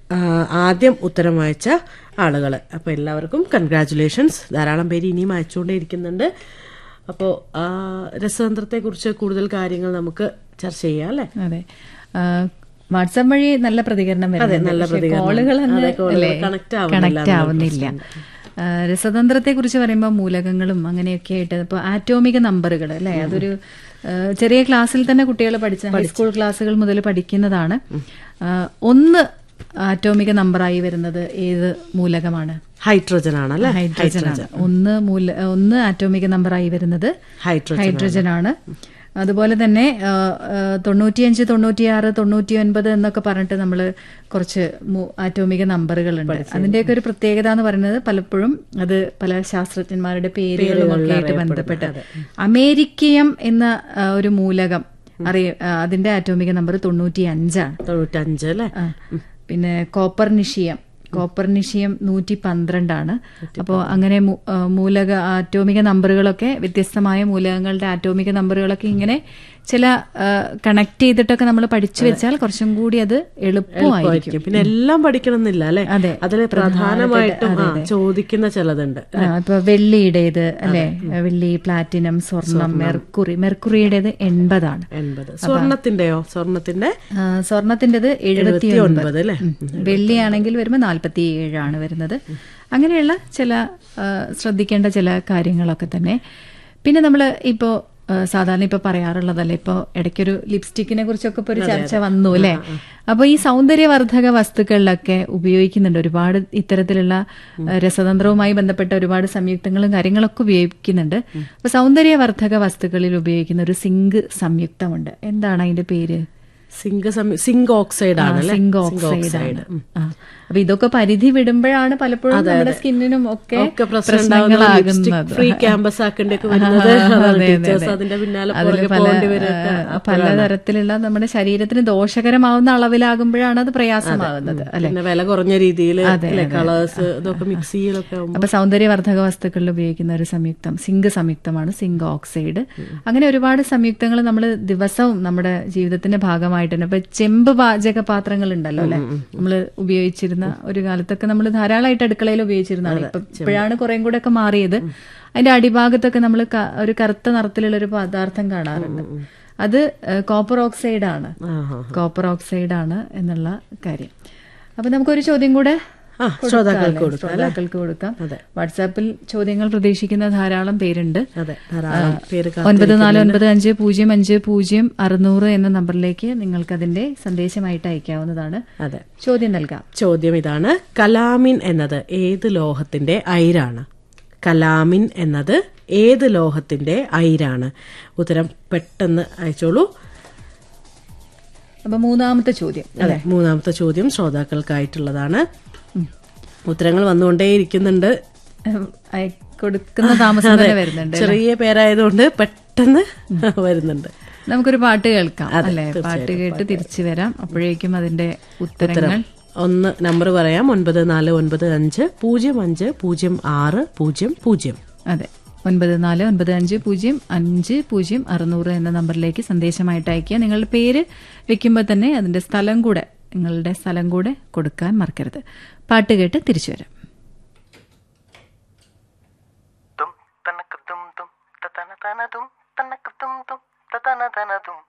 ആ, ആദ്യം ഉത്തരം വായിച്ച ആളുകൾ അപ്പോൾ എല്ലാവർക്കും കൺഗ്രാറ്റുലേഷൻസ് ധാരാളം പേര് ഇനിയും അയച്ചുകൊണ്ടേ ഇരിക്കുന്നുണ്ട് അപ്പോൾ രസതന്ത്രത്തെക്കുറിച്ച് കൂടുതൽ കാര്യങ്ങൾ നമുക്ക് ചർച്ച ചെയ്യാം അല്ലേ അതെ ആ, വാട്സാപ്പ് വഴി നല്ല പ്രതികരണം വരുന്നുണ്ട്. നല്ല പക്ഷേ പ്രതികരണം. കോളുകൾ അങ്ങ് അതെ, കോളുകൾ അല്ലേ, connect ആവുന്നില്ല connect ആവുന്നില്ല ആ, രസതന്ത്രത്തെ കുറിച്ച് പറയുമ്പോൾ മൂലകങ്ങളും അങ്ങനെയൊക്കെ ആയിട്ട് ഇപ്പോൾ ആറ്റോമിക നമ്പറുകൾ അല്ലെ അതൊരു ആ, ചെറിയ ക്ലാസ്സിൽ തന്നെ കുട്ടികൾ പഠിച്ച ഹൈസ്കൂൾ ക്ലാസ്സുകൾ മുതൽ പഠിക്കുന്നതാണ് ആ, ഒന്ന് ആറ്റോമിക നമ്പറായി വരുന്നത് ഏത് മൂലകമാണ് ഹൈഡ്രജൻ ആണല്ലേ ഹൈഡ്രജൻ ആണ് ഒന്ന് മൂല ഒന്ന് ആറ്റോമിക നമ്പറായി വരുന്നത് ഹൈഡ്രജൻ ഹൈഡ്രജൻ ആണ് അതുപോലെ തന്നെ ആ, ആ, തൊണ്ണൂറ്റിയഞ്ച് തൊണ്ണൂറ്റിയാറ് തൊണ്ണൂറ്റി ഒൻപത് എന്നൊക്കെ പറഞ്ഞിട്ട് നമ്മൾ കുറച്ച് മു- ആറ്റോമിക നമ്പറുകളുണ്ട് അതിന്റെയൊക്കെ ഒരു പ്രത്യേകത എന്ന് പറയുന്നത് പലപ്പോഴും അത് പല ശാസ്ത്രജ്ഞന്മാരുടെ പേരുകളും ഒക്കെ ആയിട്ട് ബന്ധപ്പെട്ട് അമേരിക്കയം എന്ന ആ, ഒരു മൂലകം അറിയ ആ, അതിന്റെ ആറ്റോമിക നമ്പർ തൊണ്ണൂറ്റി അഞ്ചാണ് തൊണ്ണൂറ്റഞ്ച് അല്ലേ ആ. പിന്നെ കോപ്പർനിഷിയം കോപ്പർനിഷിയം നൂറ്റി പന്ത്രണ്ടാണ് അപ്പോൾ അങ്ങനെ മൂ- ആ, മൂലക ആറ്റോമിക നമ്പറുകളൊക്കെ വ്യത്യസ്തമായ മൂലകങ്ങളുടെ ആറ്റോമിക നമ്പറുകളൊക്കെ ഇങ്ങനെ ചില കണക്ട് ചെയ്തിട്ടൊക്കെ നമ്മൾ പഠിച്ചു വെച്ചാൽ കുറച്ചും കൂടി അത് എളുപ്പമായിരിക്കും ആയിരിക്കും. പിന്നെ എല്ലാം പഠിക്കണം എന്നില്ല അല്ലെ അതെ. അതിൽ പ്രധാനമായിട്ടും ആ, ചോദിക്കുന്ന ചിലതുണ്ട് ആ, ഇപ്പൊ വെള്ളിയുടേത് അല്ലെ വെള്ളി പ്ലാറ്റിനം സ്വർണം മെർക്കുറി മെർക്കുറിയുടേത് എൺപതാണ് എൺപത് സ്വർണത്തിന്റെയോ സ്വർണത്തിന്റെ ആ, സ്വർണത്തിന്റേത് എഴുപത്തി ഒൻപത് അല്ലേ വെള്ളിയാണെങ്കിൽ വരുമ്പോൾ നാൽപ്പത്തി ഏഴാണ് വരുന്നത് അങ്ങനെയുള്ള ചില ആ, ശ്രദ്ധിക്കേണ്ട ചില കാര്യങ്ങളൊക്കെ തന്നെ പിന്നെ നമ്മൾ ഇപ്പോൾ സാധാരണ ഇപ്പൊ പറയാറുള്ളതല്ലേ ഇപ്പൊ ഇടയ്ക്കൊരു ലിപ്സ്റ്റിക്കിനെ കുറിച്ചൊക്കെ ഇപ്പൊ ഒരു ചർച്ച വന്നു അല്ലെ അപ്പൊ ഈ സൗന്ദര്യവർദ്ധക വസ്തുക്കളിലൊക്കെ ഉപയോഗിക്കുന്നുണ്ട് ഒരുപാട് ഇത്തരത്തിലുള്ള ആ, രസതന്ത്രവുമായി ബന്ധപ്പെട്ട ഒരുപാട് സംയുക്തങ്ങളും കാര്യങ്ങളൊക്കെ ഉപയോഗിക്കുന്നുണ്ട് അപ്പൊ സൗന്ദര്യവർദ്ധക വസ്തുക്കളിൽ ഉപയോഗിക്കുന്ന ഒരു സിങ്ക് സംയുക്തമുണ്ട് എന്താണ് അതിന്റെ പേര് സിങ്ക് സംയു- സിങ്ക് ഓക്സൈഡ് ആണ് അല്ലേ സിങ്ക് ഓക്സൈഡ് ആണ് ആ. അപ്പൊ ഇതൊക്കെ പരിധി വിടുമ്പോഴാണ് പലപ്പോഴും നമ്മുടെ സ്കിന്നിനും ഒക്കെ ഒക്കെ പ്രശ്നം ഉണ്ടാവുന്നത് പ്രശ്നങ്ങളാകുന്നത് ഫ്രീ ക്യാമ്പസ് ആക്കേണ്ടൊക്കെ വരുന്നത് അതെ, അതാണ് അതെ, ടീച്ചേഴ്സ് അതെ. അതിന്റെ പിന്നാലെ അതില് പുറകെ പല, പോകേണ്ടി വരും ആ, പലതരത്തിലുള്ള നമ്മുടെ ശരീരത്തിന് ദോഷകരമാവുന്ന അളവിലാകുമ്പോഴാണ് അത് പ്രയാസമാകുന്നത് അല്ലെ പിന്നെ വില കുറഞ്ഞ രീതിയിൽ കളേഴ്സ് ഇതൊക്കെ മിക്സ് ചെയ്യലൊക്കെ ആവുമ്പോൾ അപ്പൊ സൗന്ദര്യവർദ്ധക വസ്തുക്കളിൽ ഉപയോഗിക്കുന്ന ഒരു സംയുക്തം സിങ്ക് സംയുക്തമാണ് സിങ്ക് ഓക്സൈഡ് അങ്ങനെ ഒരുപാട് സംയുക്തങ്ങൾ നമ്മൾ ദിവസവും നമ്മുടെ ജീവിതത്തിന്റെ ഭാഗമായിട്ട് തന്നെ ഇപ്പൊ ചെമ്പ് പാചക പാത്രങ്ങൾ ഉണ്ടല്ലോ അല്ലെ നമ്മൾ ഉപയോഗിച്ചിരുന്ന ഒരു കാലത്തൊക്കെ നമ്മൾ ധാരാളമായിട്ട് അടുക്കളയിൽ ഉപയോഗിച്ചിരുന്നതാണ് ഇപ്പൊ ഇപ്പോഴാണ് കുറേം കൂടെ ഒക്കെ മാറിയത് അതിന്റെ അടിഭാഗത്തൊക്കെ നമ്മൾ ഒരു കറുത്ത നിറത്തിലുള്ള ഒരു പദാർത്ഥം കാണാറുണ്ട് അത് കോപ്പർ ഓക്സൈഡ് ആണ് ആഹാ. കോപ്പർ ഓക്സൈഡ് ആണ് എന്നുള്ള കാര്യം അപ്പൊ നമുക്കൊരു ചോദ്യം കൂടെ ആ ശ്രോതാക്കൾക്ക് കൊടുക്കാം ശ്രോതാക്കൾക്ക് കൊടുക്കാം വാട്സാപ്പിൽ ചോദ്യങ്ങൾ പ്രതീക്ഷിക്കുന്ന ധാരാളം പേരുണ്ട് അതെ ധാരാളം പേര് കാ- ഒൻപത് നാല് ഒൻപത് അഞ്ച് പൂജ്യം അഞ്ച് പൂജ്യം അറുന്നൂറ് എന്ന നമ്പറിലേക്ക് നിങ്ങൾക്ക് അതിന്റെ സന്ദേശമായിട്ട് അയക്കാവുന്നതാണ് അതെ ചോദ്യം നൽകാം ചോദ്യം ഇതാണ് കലാമിൻ എന്നത് ഏത് ലോഹത്തിന്റെ അയിരാണ് കലാമിൻ എന്നത് ഏത് ലോഹത്തിന്റെ അയിരാണ് ഉത്തരം പെട്ടെന്ന് അയച്ചോളൂ അപ്പൊ മൂന്നാമത്തെ ചോദ്യം അതെ മൂന്നാമത്തെ ചോദ്യം ശ്രോതാക്കൾക്കായിട്ടുള്ളതാണ് ഉത്തരങ്ങൾ വന്നുകൊണ്ടേയിരിക്കുന്നുണ്ട് ഉം, അയ- കൊടുക്കുന്ന താമസം തന്നെ വരുന്നുണ്ട് ചെറിയ പേരായതുകൊണ്ട് പെട്ടെന്ന് വരുന്നുണ്ട് നമുക്കൊരു പാട്ട് കേൾക്കാം അല്ലെ പാട്ട് കേട്ട് തിരിച്ചു വരാം അപ്പോഴേക്കും അതിന്റെ ഉത്തരങ്ങൾ ഒന്ന് നമ്പർ പറയാം ഒൻപത് നാല് ഒൻപത് അഞ്ച് പൂജ്യം അഞ്ച് പൂജ്യം ആറ് പൂജ്യം പൂജ്യം അതെ ഒൻപത് നാല് ഒൻപത് അഞ്ച് പൂജ്യം അഞ്ച് പൂജ്യം അറുന്നൂറ് എന്ന നമ്പറിലേക്ക് സന്ദേശമായിട്ട് അയക്കുക നിങ്ങളുടെ പേര് വെക്കുമ്പോൾ തന്നെ അതിന്റെ സ്ഥലം കൂടെ നിങ്ങളുടെ സ്ഥലം കൂടെ കൊടുക്കാൻ മറക്കരുത് പാട്ട് കേട്ട് തിരിച്ചു വരാം tum tanakadum tum tatana tanadum tanakadum tum tatana tanadum